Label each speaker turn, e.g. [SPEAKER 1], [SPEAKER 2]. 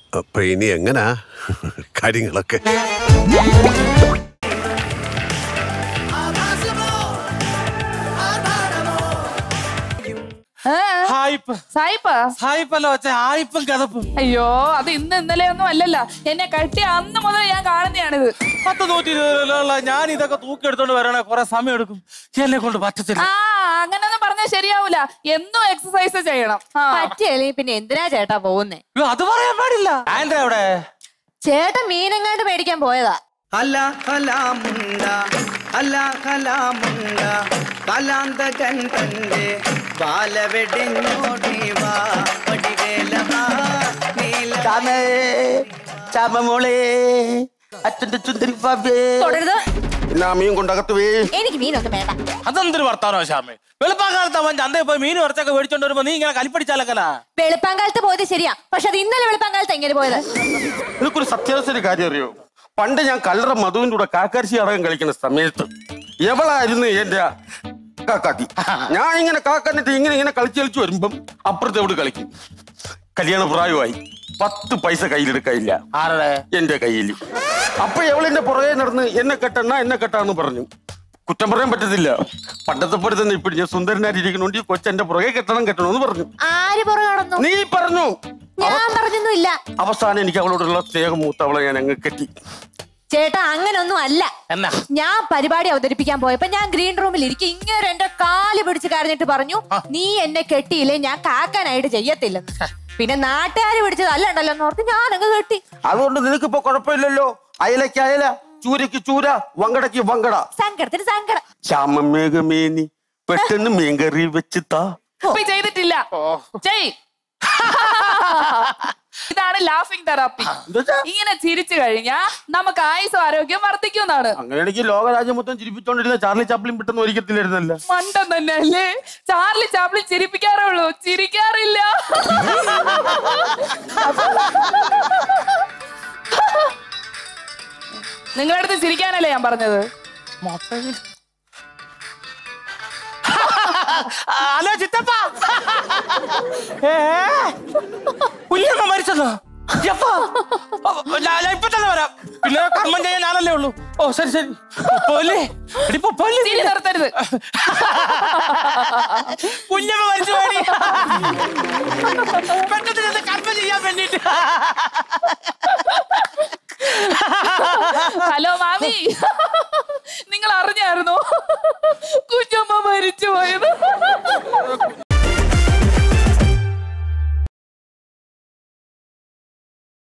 [SPEAKER 1] അപ്പൊ ഇനി എങ്ങനാ കാര്യങ്ങളൊക്കെ
[SPEAKER 2] ഏ?
[SPEAKER 3] ഹായിപ്പ്
[SPEAKER 2] സായിപ്പാ
[SPEAKER 3] ഹായിപ്പല്ല വെച്ച ഹായിപ്പും കഥപ്പും
[SPEAKER 2] അയ്യോ അത് ഇന്ന് ഇന്നലെ ഒന്നും അല്ലല്ല എന്നെ കെട്ടിയ അന്ന് മുതൽ ഞാൻ കാണുന്നതാണിത്
[SPEAKER 3] പത്ത് നൂറ്റി ഇരുപതിലുള്ള ഞാൻ ഇതൊക്കെ തൂക്കിയെടുത്തോണ്ട് വരണേ കുറെ സമയം എടുക്കും എന്നെ കൊണ്ട് പറ്റത്തില്ല
[SPEAKER 2] ആ അങ്ങനൊന്നും പറഞ്ഞാൽ ശരിയാവൂല എന്നും എക്സസൈസ് ചെയ്യണം ആ.
[SPEAKER 4] പറ്റിയല്ലേ പിന്നെ എന്തിനാ ചേട്ടാ പോകുന്നേ
[SPEAKER 3] അയ്യോ, അത് പറയാൻ പാടില്ല ആൻഡ്ര എവിടെ
[SPEAKER 4] ചേട്ടൻ മീനെങ്ങാണ്ട് മേടിക്കാൻ പോയതാ
[SPEAKER 5] അല കലാമുണ്ട അല കലാമുണ്ട കലാന്തകൻ തന്റെ ബാലവെടിഞ്ഞോടി വാ വടിവേല വാ, നീല
[SPEAKER 6] ചാമേ ചാമമോളെ അച്ഛന്റെ ചുന്ദരി പാപ്പേ
[SPEAKER 4] തുടരുത്
[SPEAKER 6] എന്നാ മീൻ കൊണ്ടകത്ത് വേ
[SPEAKER 4] എനിക്ക് മീനൊന്നും വേണ്ട
[SPEAKER 3] അതെന്തൊരു വർത്താനോ ശ്യാമേ വെളുപ്പാക്കാലത്ത് അവൻ ചന്തയിൽ പോയി മീൻ കുറച്ചൊക്കെ മേടിച്ചോണ്ട് വരുമ്പോ നീ ഇങ്ങനെ കലിപ്പടിച്ചാലക്കല
[SPEAKER 4] വെളുപ്പാങ്കാലത്ത് പോയത് ശരിയാ പക്ഷെ അത് ഇന്നലെ വെളുപ്പാങ്കാലത്ത് എങ്ങനെ പോയത്
[SPEAKER 6] നിനക്കൊരു സത്യാവസ്ഥ കാര്യം അറിയോ പണ്ട് ഞാൻ കല്ലറ മധുവിന്റെ കൂടെ കാക്കാരിശി അടകം കളിക്കുന്ന സമയത്ത് എവളായിരുന്നു എന്റെ കാക്കാത്തി ഞാൻ ഇങ്ങനെ കാക്കാന്നിട്ട് ഇങ്ങനെ ഇങ്ങനെ കളിച്ച് കളിച്ച് വരുമ്പം അപ്പുറത്ത് എവിടെ കളിക്കും കല്യാണ പ്രായമായി പത്ത് പൈസ കയ്യിലെടുക്കാനില്ല
[SPEAKER 3] ആരുടെ
[SPEAKER 6] എന്റെ കയ്യിൽ അപ്പൊ എവളെന്റെ പുറകെ നടന്ന് എന്നെ കെട്ടണ എന്നെ കെട്ടാന്ന് പറഞ്ഞു കുറ്റം പറയാൻ പറ്റത്തില്ല പണ്ടത്തെ പോലെ തന്നെ ഇപ്പൊ ഞാൻ സുന്ദരനായിട്ടിരിക്കണോണ്ട് ഈ കൊച്ചെന്റെ പുറകെ കെട്ടണം കെട്ടണമെന്ന് പറഞ്ഞു
[SPEAKER 4] ആര് പുറകെ നടന്നു
[SPEAKER 6] നീ പറഞ്ഞു
[SPEAKER 4] ഞാൻ പറഞ്ഞൊന്നും ഇല്ല
[SPEAKER 6] അവസാനം എനിക്ക് അവളോടുള്ള സ്നേഹം മൂത്തവളെ ഞാൻ അങ്ങ് കെട്ടി
[SPEAKER 4] ചേട്ടാ അങ്ങനൊന്നും അല്ല
[SPEAKER 3] എന്നാ
[SPEAKER 4] ഞാൻ പരിപാടി അവതരിപ്പിക്കാൻ പോയപ്പോ ഞാൻ ഗ്രീൻ റൂമിൽ ഇരിക്കും ഇങ്ങനെ എന്റെ കാല് പിടിച്ച് കരഞ്ഞിട്ട് പറഞ്ഞു നീ എന്നെ കെട്ടിയില്ലേ ഞാൻ കാക്കാനായിട്ട് ചെയ്യത്തില്ലെന്ന് പിന്നെ നാട്ടുകാര് പിടിച്ചത് അല്ലണ്ടല്ലോ എന്ന് ഓർത്ത് ഞാൻ അങ്ങ് കെട്ടി
[SPEAKER 6] അതുകൊണ്ട് നിനക്കിപ്പോ കുഴപ്പമില്ലല്ലോ അയലയ്ക്ക് അയല ചൂരയ്ക്ക് ചൂര വങ്കടയ്ക്ക് വങ്കട
[SPEAKER 4] സങ്കടത്തിന് സങ്കടം
[SPEAKER 6] ശ്യാമമേഘമേനി പെട്ടെന്ന് മീൻകറി വെച്ച് താ
[SPEAKER 2] ഇപ്പൊ ചെയ്തിട്ടില്ല ചെയ് ഇതാണ് ലാഫിംഗ് തെറാപ്പി
[SPEAKER 6] എന്താ
[SPEAKER 2] ഇങ്ങനെ ചിരിച്ചു കഴിഞ്ഞാ നമുക്ക് ആയുസും ആരോഗ്യം വർദ്ധിക്കുമെന്നാണ്
[SPEAKER 6] അങ്ങനെയാണെങ്കിൽ ലോകരാജ്യം മൊത്തം ചിരിപ്പിച്ചോണ്ടിരുന്ന ചാർലി ചാപ്ലിൻ പെട്ടെന്ന് ഒരിക്കത്തില്ലായിരുന്നല്ല
[SPEAKER 2] മണ്ടൻ തന്നെ അല്ലേ ചാർലി ചാപ്ലിൻ ചിരിപ്പിക്കാറേ ഉള്ളൂ ചിരിക്കാറില്ല നിങ്ങളുടെ അടുത്ത് ചിരിക്കാനല്ലേ ഞാൻ പറഞ്ഞത്
[SPEAKER 3] ഹലോ ചിത്തപ്പ ഏ കുഞ്ഞമ്മ മരിച്ചെന്നോ എപ്പോ? ഓ, ഞാൻ- ഞാൻ ഇപ്പൊ തന്നെ വരാം പിന്നെ കർമ്മം ചെയ്യാൻ ഞാനല്ലേ ഉള്ളൂ ഓ ശരി ശരി പോലെ എടി പോലെ
[SPEAKER 2] ചിരി നിർത്തരുത്
[SPEAKER 3] കുഞ്ഞമ്മ മരിച്ചു പോയി പെട്ടെന്ന് ചെന്ന് കർമ്മം ചെയ്യാൻ വേണ്ടിട്ട്
[SPEAKER 2] ഹലോ മാമി